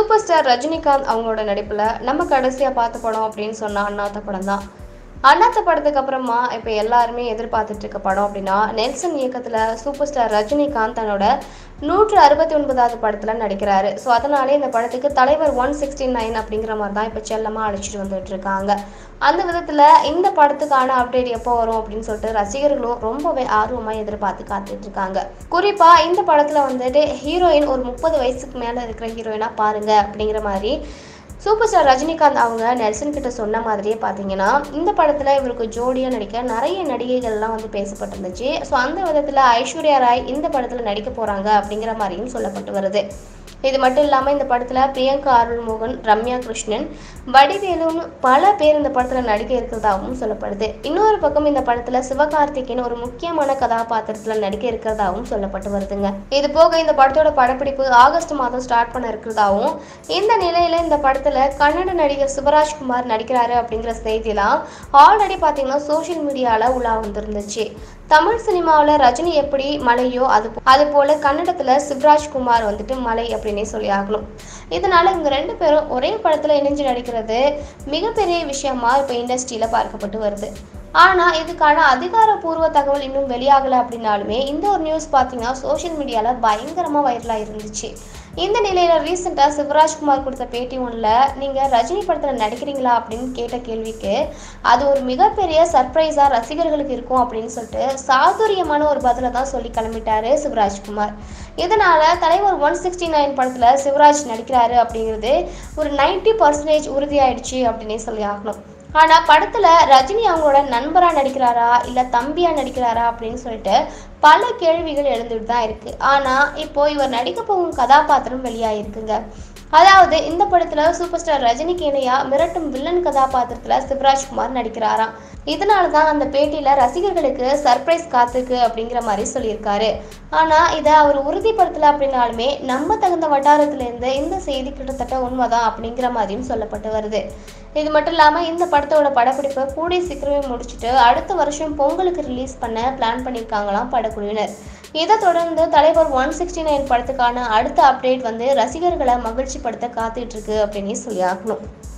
super star Rajinikanth அவங்களோட நடிப்பில் நம்ம கடைசியாக பார்த்த படம் அப்படின்னு சொன்னால் அண்ணாத்த படம் தான் அண்ணாத்த படத்துக்கு அப்புறமா இப்போ எல்லாருமே எதிர்பார்த்துட்டு இருக்க படம் அப்படின்னா நெல்சன் இயக்கத்தில் சூப்பர் ஸ்டார் ரஜினிகாந்த் தன்னோட நூற்று அறுபத்தி ஒன்பதாவது படத்தில் நடிக்கிறாரு ஸோ அதனாலே இந்த படத்துக்கு தலைவர் ஒன் சிக்ஸ்டி நைன் அப்படிங்கிற மாதிரி தான் இப்போ செல்லமாக அழைச்சிட்டு வந்துட்டு இருக்காங்க அந்த விதத்தில் இந்த படத்துக்கான அப்டேட் எப்போ வரும் அப்படின்னு சொல்லிட்டு ரசிகர்களும் ரொம்பவே ஆர்வமாக எதிர்பார்த்து காத்துட்டு இருக்காங்க குறிப்பாக இந்த படத்தில் வந்துட்டு ஹீரோயின் ஒரு முப்பது வயசுக்கு மேலே இருக்கிற ஹீரோயினாக பாருங்க அப்படிங்கிற மாதிரி சூப்பர் ஸ்டார் ரஜினிகாந்த் அவங்க நெல்சன் கிட்ட சொன்ன மாதிரியே பார்த்தீங்கன்னா இந்த படத்தில் இவருக்கு ஜோடியாக நடிக்க நிறைய நடிகைகள்லாம் வந்து பேசப்பட்டிருந்துச்சு ஸோ அந்த விதத்தில் ஐஸ்வர்யா ராய் இந்த படத்தில் நடிக்க போகிறாங்க அப்படிங்கிற மாதிரியும் சொல்லப்பட்டு வருது இது மட்டும் இல்லாமல் இந்த படத்தில் பிரியங்கா அருள்மோகன் ரம்யா கிருஷ்ணன் வடிவேலுன்னு பல பேர் இந்த படத்தில் நடிக்க இருக்கிறதாகவும் சொல்லப்படுது இன்னொரு பக்கம் இந்த படத்தில் சிவகார்த்திகேயன் ஒரு முக்கியமான கதாபாத்திரத்தில் நடிக்க இருக்கிறதாகவும் சொல்லப்பட்டு வருதுங்க இது போக இந்த படத்தோட படப்பிடிப்பு ஆகஸ்ட் மாதம் ஸ்டார்ட் பண்ண இருக்கிறதாவும் இந்த நிலையில இந்த படத்தில் கன்னட நடிகர் சிவராஜ்குமார் நடிக்கிறாரு அப்படிங்கிற செய்திலாம் ஆல்ரெடி பார்த்தீங்கன்னா சோஷியல் மீடியாவில் உலா வந்திருந்துச்சு தமிழ் சினிமாவில் ரஜினி எப்படி மலையோ அது போ- அது போல கன்னடத்தில் சிவராஜ்குமார் வந்துட்டு மலை அப்படின்னே சொல்லி ஆகணும் இதனால இவங்க ரெண்டு பேரும் ஒரே படத்தில் இணைஞ்சு நடிக்கிறது மிகப்பெரிய விஷயமா இப்போ இண்டஸ்ட்ரியில் பார்க்கப்பட்டு வருது ஆனால் இதுக்கான அதிகாரப்பூர்வ தகவல் இன்னும் வெளியாகலை அப்படின்னாலுமே இந்த ஒரு நியூஸ் பார்த்தீங்கன்னா சோஷியல் மீடியாவில் பயங்கரமாக வைரலாக இருந்துச்சு இந்த நிலையில் ரீசெண்டாக சிவராஜ்குமார் கொடுத்த பேட்டி ஒன்றில் நீங்கள் ரஜினி படத்தில் நடிக்கிறீங்களா அப்படின்னு கேட்ட கேள்விக்கு அது ஒரு மிகப்பெரிய சர்ப்ரைஸாக ரசிகர்களுக்கு இருக்கும் அப்படின்னு சொல்லிட்டு சாதுரியமான ஒரு பதிலை தான் சொல்லி கிளம்பிட்டாரு சிவராஜ்குமார் இதனால தலைவர் ஒன் சிக்ஸ்டி நைன் படத்தில் சிவராஜ் நடிக்கிறாரு அப்படிங்கிறது ஒரு 90% பர்சன்டேஜ் உறுதியாயிடுச்சு அப்படின்னே சொல்லி ஆகணும் ஆனால் படத்தில் ரஜினி அவங்களோட நண்பராக நடிக்கிறாரா இல்லை தம்பியாக நடிக்கிறாரா அப்படின்னு சொல்லிட்டு பல கேள்விகள் எழுந்துட்டு தான் இருக்கு ஆனால் இப்போ இவர் நடிக்க போகும் கதாபாத்திரம் வெளியாகிருக்குங்க அதாவது இந்த படத்தில் சூப்பர் ஸ்டார் ரஜினிக்கு இணையா மிரட்டும் வில்லன் கதாபாத்திரத்தில் சிவராஜ்குமார் நடிக்கிறாராம் இதனால தான் அந்த பேட்டியில் ரசிகர்களுக்கு சர்ப்ரைஸ் காத்துக்கு அப்படிங்கிற மாதிரி சொல்லியிருக்காரு ஆனால் இதை அவர் உறுதிப்படுத்தலை அப்படின்னாலுமே நம்ப தகுந்த வட்டாரத்திலேருந்து இந்த செய்தி கிட்டத்தட்ட உண்மைதான் அப்படிங்கிற மாதிரியும் சொல்லப்பட்டு வருது இது மட்டும் இல்லாமல் இந்த படத்தோட படப்பிடிப்பை கூடிய சீக்கிரமே முடிச்சுட்டு அடுத்த வருஷம் பொங்கலுக்கு ரிலீஸ் பண்ண பிளான் பண்ணியிருக்காங்களாம் படக்குழுவினர் இதை தொடர்ந்து தலைவர் ஒன் சிக்ஸ்டி நைன் படத்துக்கான அடுத்த அப்டேட் வந்து ரசிகர்களை மகிழ்ச்சிப்படுத்த காத்துட்டு இருக்கு அப்படின்னு சொல்லி ஆகணும்